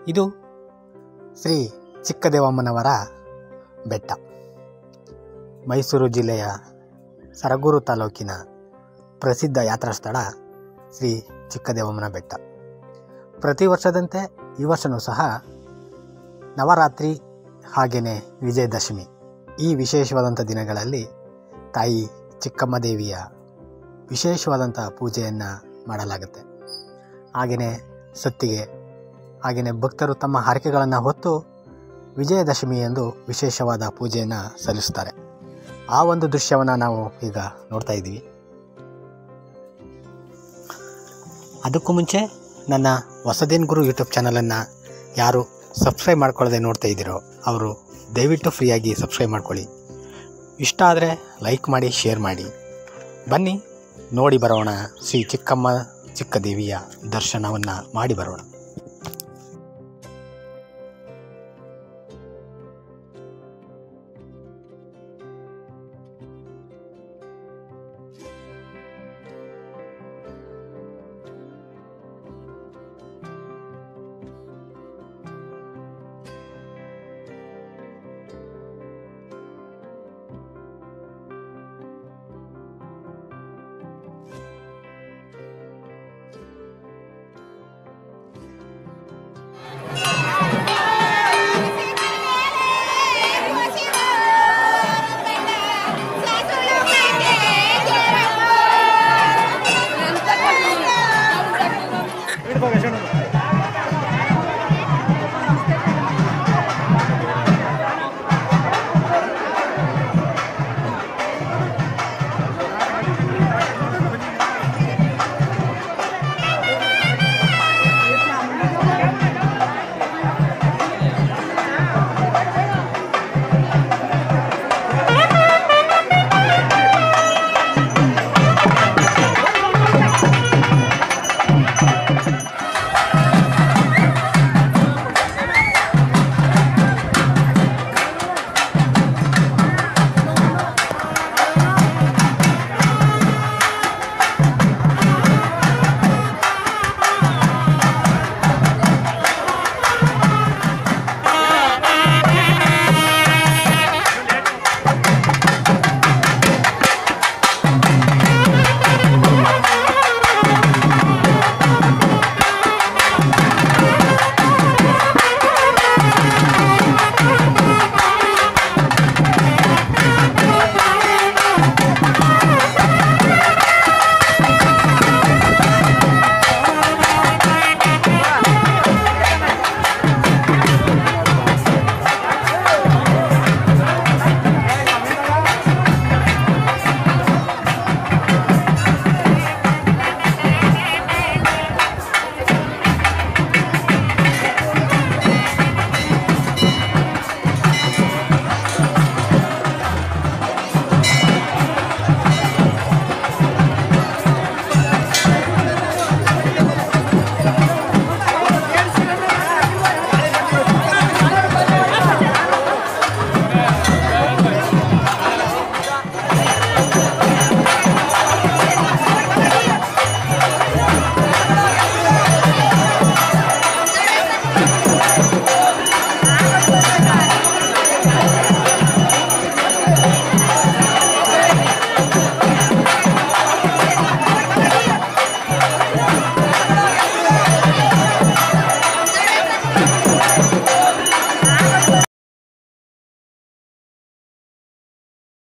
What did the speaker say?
ಇದು ಶ್ರೀ ಚಿಕ್ಕದೇವಮ್ಮನವರ ಬೆಟ್ಟ ಮೈಸೂರು ಜಿಲ್ಲೆಯ ಸರಗೂರು ತಾಲೂಕಿನ ಪ್ರಸಿದ್ಧ ಯಾತ್ರಾ ಸ್ಥಳ ಶ್ರೀ ಚಿಕ್ಕದೇವಮ್ಮನ ಬೆಟ್ಟ ಪ್ರತಿ ವರ್ಷದಂತೆ ಈ ವರ್ಷವೂ ಸಹ ನವರಾತ್ರಿ ಹಾಗೆಯೇ ವಿಜಯದಶಮಿ ಈ ವಿಶೇಷವಾದಂಥ ದಿನಗಳಲ್ಲಿ ತಾಯಿ ಚಿಕ್ಕಮ್ಮ ದೇವಿಯ ವಿಶೇಷವಾದಂಥ ಪೂಜೆಯನ್ನು ಮಾಡಲಾಗುತ್ತೆ ಹಾಗೆಯೇ ಸತ್ತಿಗೆ ಹಾಗೆಯೇ ಭಕ್ತರು ತಮ್ಮ ಹರಕೆಗಳನ್ನು ಹೊತ್ತು ವಿಜಯದಶಮಿ ಎಂದು ವಿಶೇಷವಾದ ಪೂಜೆಯನ್ನು ಸಲ್ಲಿಸ್ತಾರೆ ಆ ಒಂದು ದೃಶ್ಯವನ್ನು ನಾವು ಈಗ ನೋಡ್ತಾ ಇದ್ದೀವಿ ಅದಕ್ಕೂ ಮುಂಚೆ ನನ್ನ ಹೊಸದೇನ್ ಗುರು ಯೂಟ್ಯೂಬ್ ಚಾನಲನ್ನು ಯಾರು ಸಬ್ಸ್ಕ್ರೈಬ್ ಮಾಡ್ಕೊಳ್ಳದೆ ನೋಡ್ತಾ ಇದ್ದೀರೋ ಅವರು ದಯವಿಟ್ಟು ಫ್ರೀಯಾಗಿ ಸಬ್ಸ್ಕ್ರೈಬ್ ಮಾಡ್ಕೊಳ್ಳಿ ಇಷ್ಟ ಆದರೆ ಲೈಕ್ ಮಾಡಿ ಶೇರ್ ಮಾಡಿ ಬನ್ನಿ ನೋಡಿ ಬರೋಣ ಶ್ರೀ ಚಿಕ್ಕಮ್ಮ ಚಿಕ್ಕ ದೇವಿಯ ದರ್ಶನವನ್ನು ಮಾಡಿ ಬರೋಣ